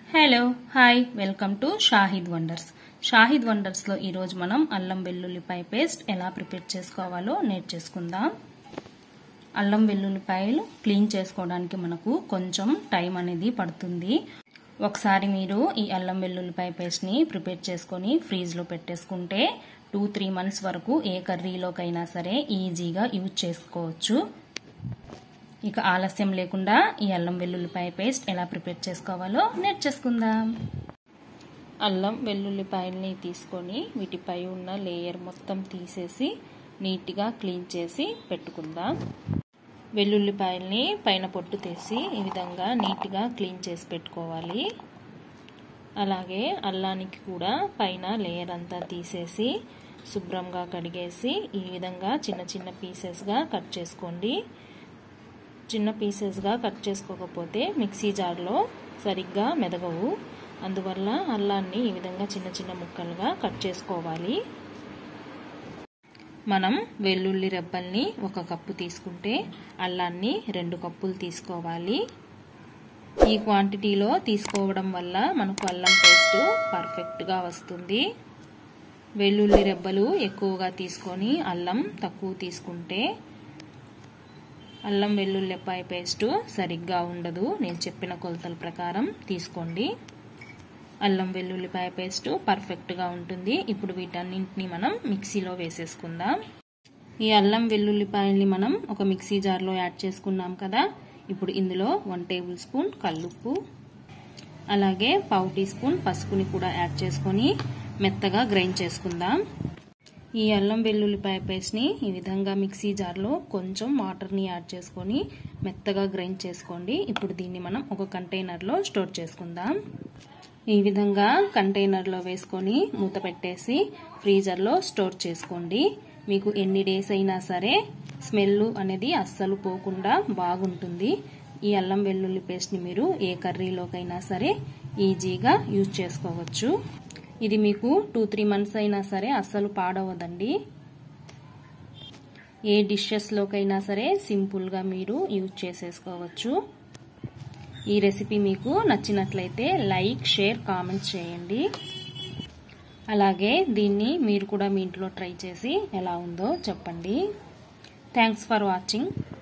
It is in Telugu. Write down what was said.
hello hi welcome to Shahid wonders Shahid వండర్స్లో ఈరోజు మనం అల్లం వెల్లుల్లిపాయ పేస్ట్ ఎలా ప్రిపేర్ చేసుకోవాలో నేర్చేసుకుందాం అల్లం వెల్లుల్లిపాయలు క్లీన్ చేసుకోవడానికి మనకు కొంచెం టైం అనేది పడుతుంది ఒకసారి మీరు ఈ అల్లం వెల్లుల్లిపాయ పేస్ట్ని ప్రిపేర్ చేసుకొని ఫ్రీజ్లో పెట్టేసుకుంటే టూ త్రీ మంత్స్ వరకు ఏ కర్రీలోకైనా సరే ఈజీగా యూజ్ చేసుకోవచ్చు ఇక ఆలస్యం లేకుండా ఈ అల్లం వెల్లుల్లిపాయ పేస్ట్ ఎలా ప్రిపేర్ చేసుకోవాలో నేర్చేసుకుందాం అల్లం వెల్లుల్లిపాయల్ని తీసుకొని వీటిపై ఉన్న లేయర్ మొత్తం తీసేసి నీట్గా క్లీన్ చేసి పెట్టుకుందాం వెల్లుల్లిపాయల్ని పైన పొట్టు తీసి ఈ విధంగా నీట్గా క్లీన్ చేసి పెట్టుకోవాలి అలాగే అల్లానికి కూడా పైన లేయర్ అంతా తీసేసి శుభ్రంగా కడిగేసి ఈ విధంగా చిన్న చిన్న పీసెస్గా కట్ చేసుకోండి చిన్న పీసెస్గా కట్ చేసుకోకపోతే మిక్సీ జార్లో సరిగ్గా మెదగవు అందువల్ల అల్లాన్ని ఈ విధంగా చిన్న చిన్న ముక్కలుగా కట్ చేసుకోవాలి మనం వెల్లుల్లి రెబ్బల్ని ఒక కప్పు తీసుకుంటే అల్లాన్ని రెండు కప్పులు తీసుకోవాలి ఈ క్వాంటిటీలో తీసుకోవడం వల్ల మనకు అల్లం పేస్ట్ పర్ఫెక్ట్గా వస్తుంది వెల్లుల్లి రెబ్బలు ఎక్కువగా తీసుకొని అల్లం తక్కువ తీసుకుంటే అల్లం వెల్లుల్లిపాయ పేస్ట్ సరిగ్గా ఉండదు నేను చెప్పిన కొలతల ప్రకారం తీసుకోండి అల్లం వెల్లుల్లిపాయ పేస్ట్ పర్ఫెక్ట్గా ఉంటుంది ఇప్పుడు వీటన్నింటిని మనం మిక్సీలో వేసేసుకుందాం ఈ అల్లం వెల్లుల్లిపాయల్ని మనం ఒక మిక్సీ జార్లో యాడ్ చేసుకున్నాం కదా ఇప్పుడు ఇందులో వన్ టేబుల్ స్పూన్ కల్లుప్పు అలాగే పావు టీ స్పూన్ పసుపుని కూడా యాడ్ చేసుకొని మెత్తగా గ్రైండ్ చేసుకుందాం ఈ అల్లం వెల్లుల్లిపాయ పేస్ట్ని ఈ విధంగా మిక్సీ జార్లో కొంచెం వాటర్ని యాడ్ చేసుకొని మెత్తగా గ్రైండ్ చేసుకోండి ఇప్పుడు దీన్ని మనం ఒక కంటైనర్లో స్టోర్ చేసుకుందాం ఈ విధంగా కంటైనర్లో వేసుకొని మూత పెట్టేసి ఫ్రీజర్లో స్టోర్ చేసుకోండి మీకు ఎన్ని డేస్ అయినా సరే స్మెల్ అనేది అస్సలు పోకుండా బాగుంటుంది ఈ అల్లం వెల్లుల్లి పేస్ట్ని మీరు ఏ కర్రీలోకైనా సరే ఈజీగా యూజ్ చేసుకోవచ్చు ఇది మీకు టూ త్రీ మంత్స్ అయినా సరే అస్సలు పాడవదండి ఏ డిషెస్లోకైనా సరే సింపుల్గా మీరు యూజ్ చేసేసుకోవచ్చు ఈ రెసిపీ మీకు నచ్చినట్లయితే లైక్ షేర్ కామెంట్ చేయండి అలాగే దీన్ని మీరు కూడా మీ ఇంట్లో ట్రై చేసి ఎలా ఉందో చెప్పండి థ్యాంక్స్ ఫర్ వాచింగ్